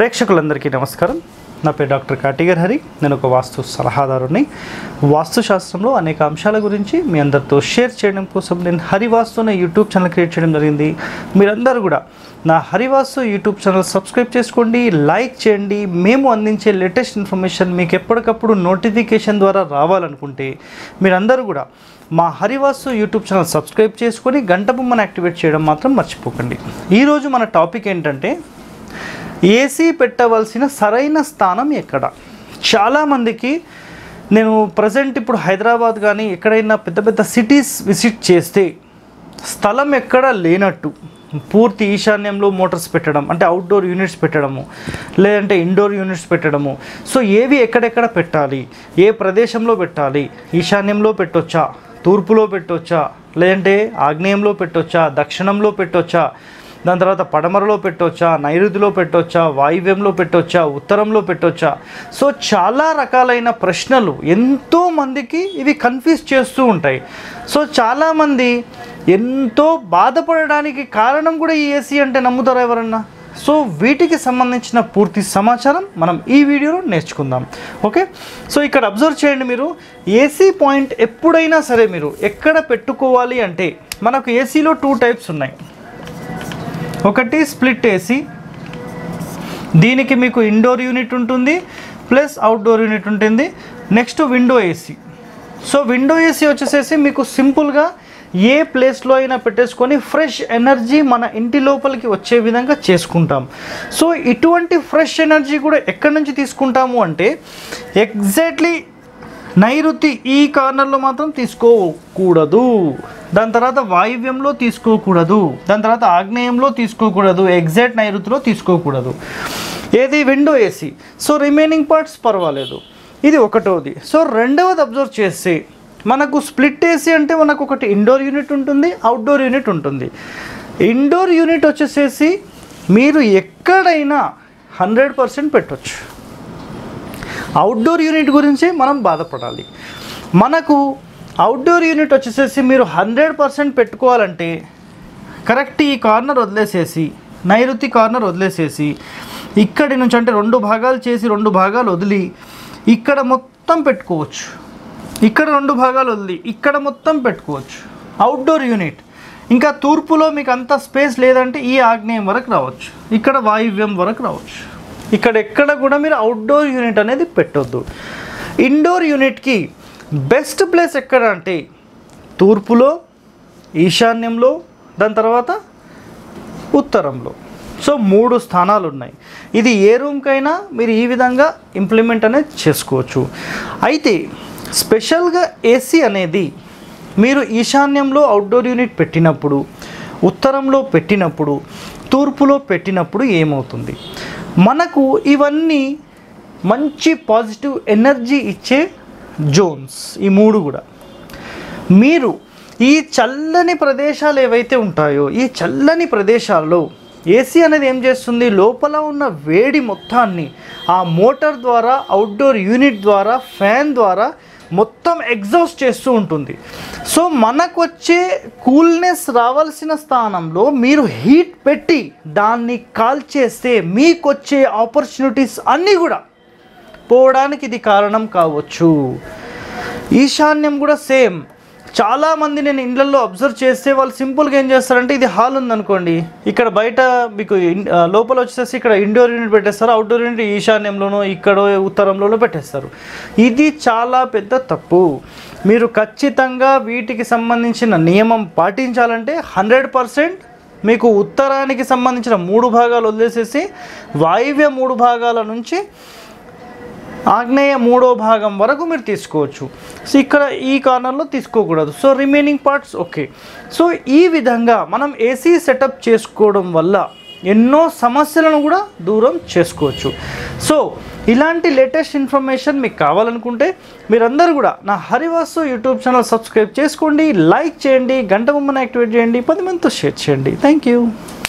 ప్రేక్షకులందరికీ నమస్కారం నా పేరు డాక్టర్ కాటిగర్ హరి నేను ఒక వాస్తు సలహాదారుని వాస్తు శాస్త్రంలో అనేక అంశాల గురించి మీ అందరితో షేర్ చేయడం కోసం నేను హరివాస్తు అనే యూట్యూబ్ ఛానల్ క్రియేట్ చేయడం జరిగింది మీరందరూ కూడా నా హరివాస్తు యూట్యూబ్ ఛానల్ సబ్స్క్రైబ్ చేసుకోండి లైక్ చేయండి మేము అందించే లేటెస్ట్ ఇన్ఫర్మేషన్ మీకు ఎప్పటికప్పుడు నోటిఫికేషన్ ద్వారా రావాలనుకుంటే మీరందరూ కూడా మా హరివాసు యూట్యూబ్ ఛానల్ సబ్స్క్రైబ్ చేసుకొని గంట బొమ్మను యాక్టివేట్ చేయడం మాత్రం మర్చిపోకండి ఈరోజు మన టాపిక్ ఏంటంటే ఏసీ పెట్టవలసిన సరైన స్థానం ఎక్కడ చాలామందికి నేను ప్రజెంట్ ఇప్పుడు హైదరాబాద్ కానీ ఎక్కడైనా పెద్ద పెద్ద సిటీస్ విజిట్ చేస్తే స్థలం ఎక్కడ లేనట్టు పూర్తి ఈశాన్యంలో మోటార్స్ పెట్టడం అంటే అవుట్డోర్ యూనిట్స్ పెట్టడము లేదంటే ఇండోర్ యూనిట్స్ పెట్టడము సో ఏవి ఎక్కడెక్కడ పెట్టాలి ఏ ప్రదేశంలో పెట్టాలి ఈశాన్యంలో పెట్టొచ్చా తూర్పులో పెట్టొచ్చా లేదంటే ఆగ్నేయంలో పెట్టొచ్చా దక్షిణంలో పెట్టొచ్చా దాని తర్వాత పడమరలో పెట్టొచ్చా నైరుతిలో పెట్టొచ్చా వాయువ్యంలో పెట్టొచ్చా ఉత్తరంలో పెట్టొచ్చా సో చాలా రకాలైన ప్రశ్నలు ఎంతో మందికి ఇవి కన్ఫ్యూజ్ చేస్తూ ఉంటాయి సో చాలామంది ఎంతో బాధపడడానికి కారణం కూడా ఈ ఏసీ అంటే నమ్ముతారా ఎవరన్నా సో వీటికి సంబంధించిన పూర్తి సమాచారం మనం ఈ వీడియోలో నేర్చుకుందాం ఓకే సో ఇక్కడ అబ్జర్వ్ చేయండి మీరు ఏసీ పాయింట్ ఎప్పుడైనా సరే మీరు ఎక్కడ పెట్టుకోవాలి అంటే మనకు ఏసీలో టూ టైప్స్ ఉన్నాయి ఒకటి స్ప్లిట్ ఏసీ దీనికి మీకు ఇండోర్ యూనిట్ ఉంటుంది ప్లస్ అవుట్డోర్ యూనిట్ ఉంటుంది next window AC so window AC వచ్చేసేసి మీకు సింపుల్గా ఏ ప్లేస్లో అయినా పెట్టేసుకొని ఫ్రెష్ ఎనర్జీ మన ఇంటి లోపలికి వచ్చే విధంగా చేసుకుంటాం సో ఇటువంటి ఫ్రెష్ ఎనర్జీ కూడా ఎక్కడి నుంచి తీసుకుంటాము అంటే ఎగ్జాక్ట్లీ నైరుతి ఈ కార్నర్లో మాత్రం తీసుకోకూడదు దాని తర్వాత వాయువ్యంలో తీసుకోకూడదు దాని తర్వాత ఆగ్నేయంలో తీసుకోకూడదు ఎగ్జాక్ట్ నైరుతిలో తీసుకోకూడదు ఏది window AC so remaining parts పర్వాలేదు ఇది ఒకటోది సో రెండవది అబ్జర్వ్ చేస్తే మనకు స్ప్లిట్ ఏసీ అంటే మనకు ఒకటి ఇండోర్ యూనిట్ ఉంటుంది అవుట్డోర్ యూనిట్ ఉంటుంది ఇండోర్ యూనిట్ వచ్చేసేసి మీరు ఎక్కడైనా హండ్రెడ్ పర్సెంట్ పెట్టొచ్చు అవుట్డోర్ యూనిట్ గురించి మనం బాధపడాలి మనకు అవుట్డోర్ యూనిట్ వచ్చేసేసి మీరు హండ్రెడ్ పర్సెంట్ పెట్టుకోవాలంటే కరెక్ట్ ఈ కార్నర్ వదిలేసేసి నైరుతి కార్నర్ వదిలేసేసి ఇక్కడి నుంచి అంటే రెండు భాగాలు చేసి రెండు భాగాలు వదిలి ఇక్కడ మొత్తం పెట్టుకోవచ్చు ఇక్కడ రెండు భాగాలు వదిలి ఇక్కడ మొత్తం పెట్టుకోవచ్చు అవుట్డోర్ యూనిట్ ఇంకా తూర్పులో మీకు అంత స్పేస్ లేదంటే ఈ ఆగ్నేయం వరకు రావచ్చు ఇక్కడ వాయువ్యం వరకు రావచ్చు ఇక్కడ ఎక్కడ కూడా మీరు అవుట్డోర్ యూనిట్ అనేది పెట్టొద్దు ఇండోర్ యూనిట్కి బెస్ట్ ప్లేస్ ఎక్కడ అంటే తూర్పులో ఈశాన్యంలో దాని తర్వాత ఉత్తరంలో సో మూడు స్థానాలు ఉన్నాయి ఇది ఏ రూమ్కైనా మీరు ఈ విధంగా ఇంప్లిమెంట్ అనేది చేసుకోవచ్చు అయితే స్పెషల్గా ఏసీ అనేది మీరు ఈశాన్యంలో అవుట్డోర్ యూనిట్ పెట్టినప్పుడు ఉత్తరంలో పెట్టినప్పుడు తూర్పులో పెట్టినప్పుడు ఏమవుతుంది మనకు ఇవన్నీ మంచి పాజిటివ్ ఎనర్జీ ఇచ్చే జోన్స్ ఈ మూడు కూడా మీరు ఈ చల్లని ప్రదేశాలు ఏవైతే ఉంటాయో ఈ చల్లని ప్రదేశాల్లో ఏసీ అనేది ఏం చేస్తుంది లోపల ఉన్న వేడి మొత్తాన్ని ఆ మోటార్ ద్వారా అవుట్డోర్ యూనిట్ ద్వారా ఫ్యాన్ ద్వారా మొత్తం ఎగ్జాస్ట్ చేస్తూ ఉంటుంది సో మనకు వచ్చే కూల్నెస్ రావాల్సిన స్థానంలో మీరు హీట్ పెట్టి దాన్ని కాల్ చేస్తే మీకు వచ్చే ఆపర్చునిటీస్ అన్నీ కూడా పోవడానికి ఇది కారణం కావచ్చు ఈశాన్యం కూడా సేమ్ చాలామంది నేను ఇండ్లలో అబ్జర్వ్ చేస్తే వాళ్ళు సింపుల్గా ఏం చేస్తారంటే ఇది హాల్ ఉందనుకోండి ఇక్కడ బయట మీకు ఇన్- ఆ, లోపల వచ్చేసి ఇక్కడ ఇండోర్ యూనిట్ పెట్టేస్తారు అవుట్డోర్ యూనిట్ ఈశాన్యంలోనో ఇక్కడో ఉత్తరంలోనో పెట్టేస్తారు ఇది చాలా పెద్ద తప్పు మీరు ఖచ్చితంగా వీటికి సంబంధించిన నియమం పాటించాలంటే హండ్రెడ్ పర్సెంట్ మీకు ఉత్తరానికి సంబంధించిన మూడు భాగాలు వదిలేసేసి వాయువ్య మూడు భాగాల నుంచి ఆగ్నేయ మూడో భాగం వరకు మీరు తీసుకోవచ్చు సో ఇక్కడ ఈ కార్నర్లో తీసుకోకూడదు so remaining parts okay so ఈ విధంగా మనం ఏసీ సెటప్ చేసుకోవడం వల్ల ఎన్నో సమస్యలను కూడా దూరం చేసుకోవచ్చు సో ఇలాంటి లేటెస్ట్ ఇన్ఫర్మేషన్ మీకు కావాలనుకుంటే మీరందరూ కూడా నా హరివాసు యూట్యూబ్ ఛానల్ సబ్స్క్రైబ్ చేసుకోండి లైక్ చేయండి గంట బొమ్మను యాక్టివేట్ చేయండి పది మందితో షేర్ చేయండి థ్యాంక్ యూ